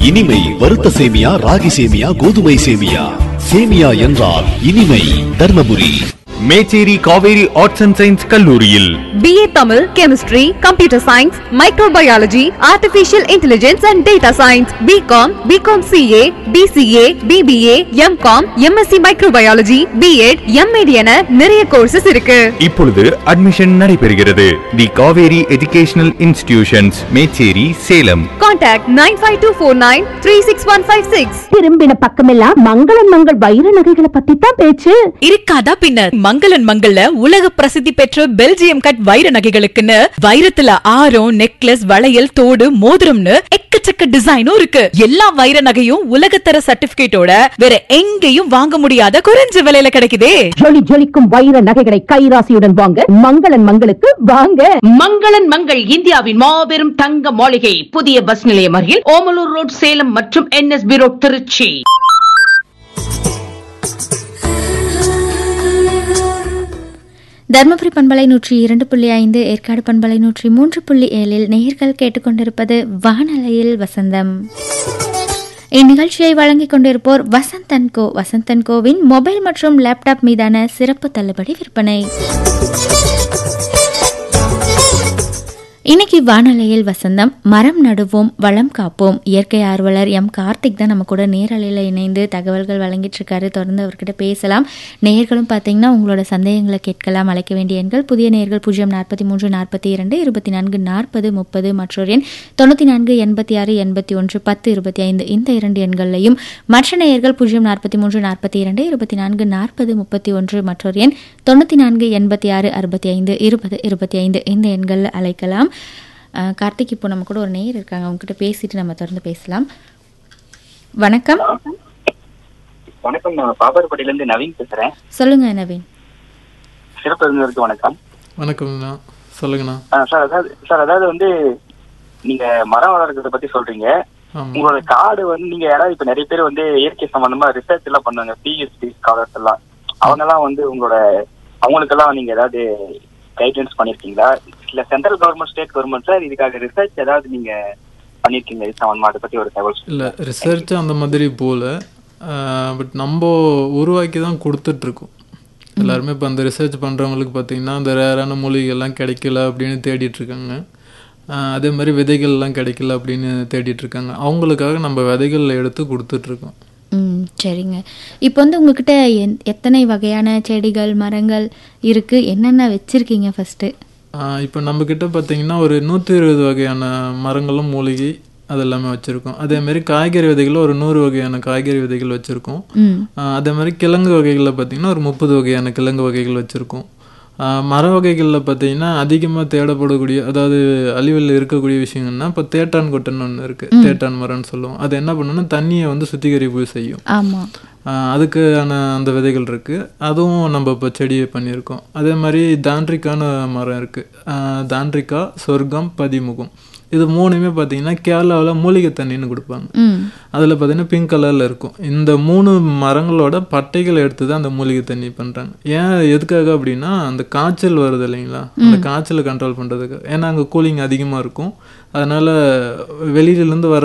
இனிமை வறுத்த சேமியா ராகி சேமியா கோதுமை சேமியா சேமியா என்றால் இனிமை Dharmapuri Mecheri Kaveri arts and science கல்லூரியில் BA Tamil, Chemistry, Computer Science, Microbiology, Artificial Intelligence and Data Science, BCom, BCom CA, BCA, BBA, MCom, MSc Microbiology, B.Ed, M.Ed என நிறைய கோர்சஸ் இருக்கு இப்பொழுது அட்மிஷன் நடைபெறுகிறது the Kaveri educational institutions Mecheri Salem contact nine five two four nine three six one five six திரும்பின பக்கமெல்லாம் மங்களன் மங்கள் வைர நகைகளை பத்தி தான் பேச்சு இருக்காதா பின்னர் மங்களன் மங்கள்ல உலக பிரசித்தி பெற்ற பெல்ஜியம் கட் வைர நகைகளுக்குன்னு வைரத்துல ஆரம் நெக்லஸ் வளையல் தோடு மோதிரம்னு எக்கச்சக்க டிசைனும் இருக்கு எல்லா வைர நகையும் உலகத்தர சர்டிபிகேட்டோட வேற எங்கேயும் வாங்க முடியாத குறைஞ்ச விலையில கிடைக்குதே ஜொலி ஜொலிக்கும் வைர நகைகளை கைராசியுடன் வாங்க மங்களன் மங்களுக்கு வாங்க மங்களன் மங்கள் இந்தியாவின் மாபெரும் தங்க மாளிகை புதிய பஸ் நிலையம் அருகில் ஓமலூர் ரோட் சேலம் மற்றும் என்எஸ்பி ரோட் திருச்சி தர்மபுரி பண்பலை நூற்றி இரண்டு புள்ளி ஐந்து ஏற்காடு பண்பலை நூற்றி மூன்று புள்ளி ஏழில் நேயர்கள் கேட்டுக்கொண்டிருப்பது வானலையில் வசந்தம் இந்நிகழ்ச்சியை வழங்கிக் கொண்டிருப்போர் வசந்தன் கோ வசந்தன் கோவின் மொபைல் மற்றும் லேப்டாப் மீதான சிறப்பு தள்ளுபடி விற்பனை இன்னைக்கு வானொலியில் வசந்தம் மரம் நடுவோம் வளம் காப்போம் இயற்கை ஆர்வலர் எம் கார்த்திக் தான் நம்ம கூட நேரலையில் இணைந்து தகவல்கள் வழங்கிட்டு இருக்காரு தொடர்ந்து அவர்கிட்ட பேசலாம் நேயர்களும் பார்த்தீங்கன்னா உங்களோட சந்தேகங்களை கேட்கலாம் அழைக்க வேண்டிய எண்கள் புதிய நேயர்கள் பூஜ்ஜியம் நாற்பத்தி மூன்று நாற்பத்தி இரண்டு இருபத்தி நான்கு நாற்பது முப்பது மற்றொரு எண் தொண்ணூற்றி நான்கு எண்பத்தி ஆறு எண்பத்தி ஒன்று பத்து இருபத்தி ஐந்து இந்த இரண்டு எண்களையும் மற்ற நேயர்கள் பூஜ்ஜியம் நாற்பத்தி மூன்று நாற்பத்தி இரண்டு இருபத்தி நான்கு நாற்பது முப்பத்தி ஒன்று மற்றொரு எண் தொண்ணூற்றி நான்கு எண்பத்தி ஆறு அறுபத்தி ஐந்து இருபது இருபத்தி ஐந்து இந்த எண்களில் அழைக்கலாம் அஹ், கார்த்திக் இப்போ நம்ம கூட ஒரு நேயர் இருக்காங்க அவங்க கிட்ட பேசிட்டு நம்ம தொடர்ந்து பேசலாம் வணக்கம் வணக்கம் நான் பாப்பாரப்பட்டியில இருந்து நவீன் பேசுறேன் சொல்லுங்க நவீன் சிறப்பு விருந்தினருக்கு வணக்கம் வணக்கம்ண்ணா சொல்லுங்கண்ணா ஆ, சார் அதாவது சார் அதாவது வந்து நீங்க மரம் வளர்க்கறத பத்தி சொல்றீங்க ஆமாம் உங்களோட காடு வந்து நீங்க யாராவது இப்ப நிறைய பேர் வந்து இயற்கை சம்பந்தமா ரிசர்ச் எல்லாம் பண்ணுவாங்க பிஹெச்டி ஸ்காலர்ஸ் எல்லாம் அவங்க எல்லாம் வந்து உங்களோட அவங்களுக்கெல்லாம் நீங்க ஏதாவது கைடன்ஸ் பண்ணிருக்கீங்களா இல்ல central government state government sir இதுக்காக ரிசர்ச் ஏதாவது நீங்க பண்ணிருக்கீங்க இது சம்பந்தமா அதை பத்தி ஒரு தகவல் சொல்லுங்க. இல்லை ரிசர்ச் அந்த மாதிரி போல பட் நம்ம உருவாக்கி தான் கொடுத்துட்ருக்கோம் எல்லாருமே இப்போ அந்த ரிசர்ச் பண்ணுறவங்களுக்கு பார்த்தீங்கன்னா அந்த ரேரான மூலிகைகள்லாம் கிடைக்கல அப்படின்னு தேடிட்டு இருக்காங்க ஆஹ் அதே மாதிரி விதைகள்லாம் கிடைக்கல அப்படின்னு தேடிட்டு இருக்காங்க அவங்களுக்காக நம்ம விதைகள் எடுத்து கொடுத்துட்ருக்கோம் ம் சரிங்க இப்போ வந்து உங்ககிட்ட என்- எத்தனை வகையான செடிகள் மரங்கள் இருக்கு என்னென்ன வச்சிருக்கீங்க ஃபர்ஸ்ட் இப்போ நம்மக்கிட்ட பார்த்தீங்கன்னா ஒரு நூற்றி இருபது வகையான மரங்களும் மூலிகை அது எல்லாமே வச்சுருக்கோம் அதே மாதிரி காய்கறி விதைகள் ஒரு நூறு வகையான காய்கறி விதைகள் வச்சுருக்கோம் ம் ஆஹ் அதே மாதிரி கிழங்கு வகைகளில் பார்த்தீங்கன்னா ஒரு முப்பது வகையான கிழங்கு வகைகள் வச்சுருக்கோம் ஆஹ் மர வகைகளில் பார்த்தீங்கன்னா அதிகமாக தேடப்படக்கூடிய அதாவது அழிவில் இருக்கக்கூடிய விஷயங்கள்னா இப்போ தேட்டான் கொட்டைன்னு ஒன்று இருக்குது தேட்டான் மரம்னு சொல்லுவோம் அது என்ன பண்ணுன்னா தண்ணியை வந்து சுத்திகரிப்பு செய்யும் ஆமா ஆஹ் அதுக்கான அந்த விதைகள் இருக்குது அதுவும் நம்ம இப்போ செடியை பண்ணியிருக்கோம் அதே மாதிரி தாண்ட்ரிக்கான மரம் இருக்குது தாண்ட்ரிக்கா சொர்க்கம் பதிமுகம் இது மூணுமே பார்த்தீங்கன்னா கேரளாவில் மூலிகை தண்ணின்னு கொடுப்பாங்க ம் அதில் பார்த்தீங்கன்னா பிங்க் கலரில் இருக்கும் இந்த மூணு மரங்களோட பட்டைகளை எடுத்து தான் அந்த மூலிகை தண்ணி பண்ணுறாங்க ஏன் எதுக்காக அப்படின்னா அந்த காய்ச்சல் வருது இல்லைங்களா அந்த காய்ச்சலை கண்ட்ரோல் பண்ணுறதுக்கு ஏன்னா அங்கே கூலிங் அதிகமாக இருக்கும் அதனால் வெளியிலேருந்து வர